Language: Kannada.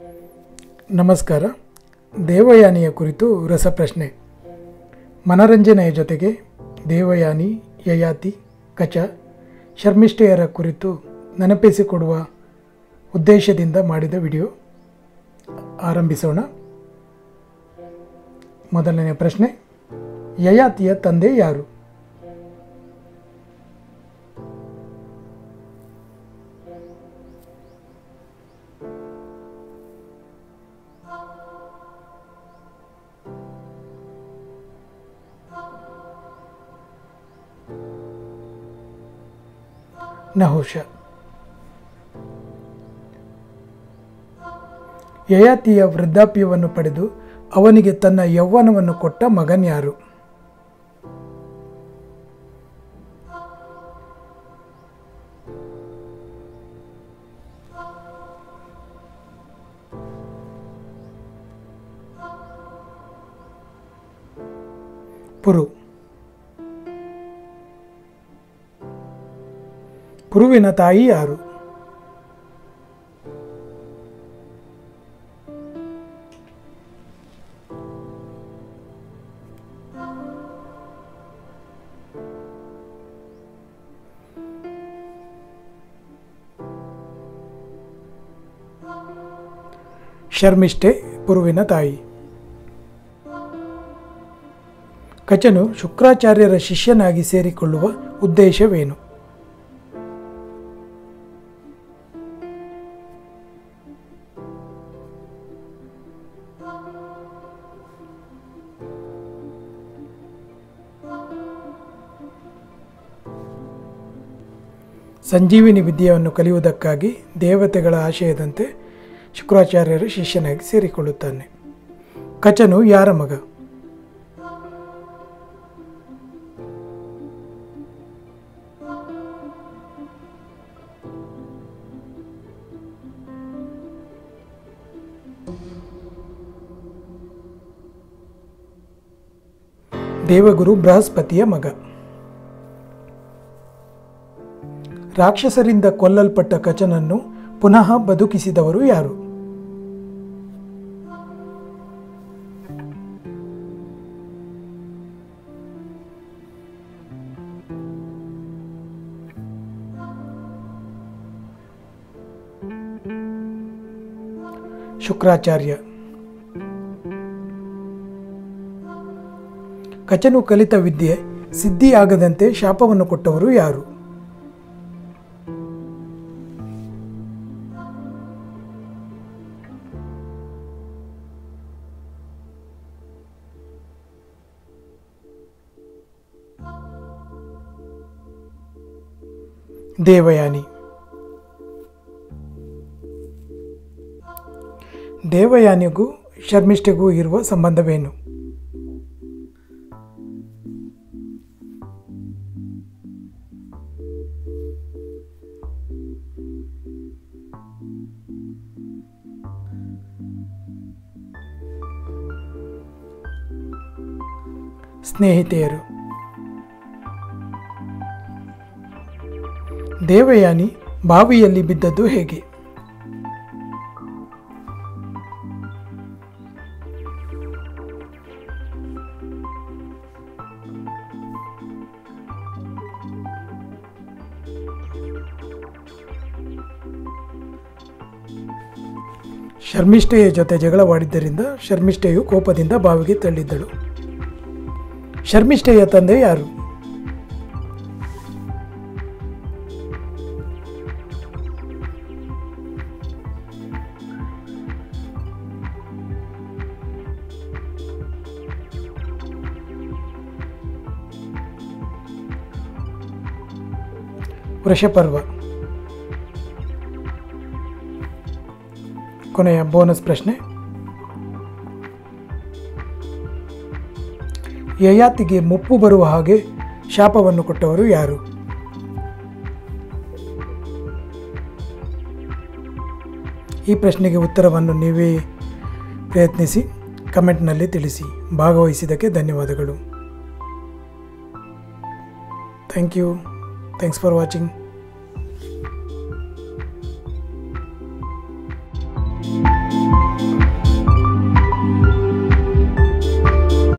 ನಮಸ್ಕಾರ ದೇವಯಾನಿಯ ಕುರಿತು ರಸಪ್ರಶ್ನೆ ಮನರಂಜನೆಯ ಜೊತೆಗೆ ದೇವಯಾನಿ ಯಯಾತಿ ಕಚ ಶರ್ಮಿಷ್ಠೆಯರ ಕುರಿತು ನೆನಪಿಸಿಕೊಡುವ ಉದ್ದೇಶದಿಂದ ಮಾಡಿದ ವಿಡಿಯೋ ಆರಂಭಿಸೋಣ ಮೊದಲನೇ ಪ್ರಶ್ನೆ ಯಯಾತಿಯ ತಂದೆ ಯಾರು ನಹುಷ ಯಯಾತಿಯ ವೃದ್ಧಾಪ್ಯವನ್ನು ಪಡೆದು ಅವನಿಗೆ ತನ್ನ ಯೌವನವನ್ನು ಕೊಟ್ಟ ಮಗನ್ಯಾರು ಪುರು ಪುರುವಿನ ತಾಯಿ ಯಾರು ಶರ್ಮಿಷ್ಠೆ ಪುರುವಿನ ತಾಯಿ ಕಚನು ಶುಕ್ರಾಚಾರ್ಯರ ಶಿಷ್ಯನಾಗಿ ಸೇರಿಕೊಳ್ಳುವ ಉದ್ದೇಶವೇನು ಸಂಜೀವಿನಿ ವಿದ್ಯೆಯನ್ನು ಕಲಿಯುವುದಕ್ಕಾಗಿ ದೇವತೆಗಳ ಆಶಯದಂತೆ ಶುಕ್ರಾಚಾರ್ಯರ ಶಿಷ್ಯನಾಗಿ ಸೇರಿಕೊಳ್ಳುತ್ತಾನೆ ಕಚನು ಯಾರ ಮಗ ದೇವಗುರು ಬೃಹಸ್ಪತಿಯ ಮಗ ರಾಕ್ಷಸರಿಂದ ಕೊಲ್ಲಲ್ಪಟ್ಟ ಕಚನನ್ನು ಪುನಃ ಬದುಕಿಸಿದವರು ಯಾರು ಶುಕ್ರಾಚಾರ್ಯ ಕಚನು ಕಲಿತ ವಿದ್ಯೆ ಸಿದ್ಧಿಯಾಗದಂತೆ ಶಾಪವನ್ನು ಕೊಟ್ಟವರು ಯಾರು ದೇವಯಾನಿ ದೇವಯಾನಿಗೂ ಶರ್ಮಿಷ್ಠೆಗೂ ಇರುವ ಸಂಬಂಧವೇನು ಸ್ನೇಹಿತೆಯರು ದೇವಯಾನಿ ಬಾವಿಯಲ್ಲಿ ಬಿದ್ದದ್ದು ಹೇಗೆ ಶರ್ಮಿಷ್ಠೆಯ ಜೊತೆ ಜಗಳವಾಡಿದ್ದರಿಂದ ಶರ್ಮಿಷ್ಠೆಯು ಕೋಪದಿಂದ ಬಾವಿಗೆ ತಳ್ಳಿದ್ದಳು ಶರ್ಮಿಷ್ಠೆಯ ತಂದೆ ಯಾರು ವೃಷಪರ್ವ ಕೊನೆಯ ಬೋನಸ್ ಪ್ರಶ್ನೆ ಯಯಾತಿಗೆ ಮುಪ್ಪು ಬರುವ ಹಾಗೆ ಶಾಪವನ್ನು ಕೊಟ್ಟವರು ಯಾರು ಈ ಪ್ರಶ್ನೆಗೆ ಉತ್ತರವನ್ನು ನೀವೇ ಪ್ರಯತ್ನಿಸಿ ಕಮೆಂಟ್ನಲ್ಲಿ ತಿಳಿಸಿ ಭಾಗವಹಿಸಿದ್ದಕ್ಕೆ ಧನ್ಯವಾದಗಳು thank you thanks for watching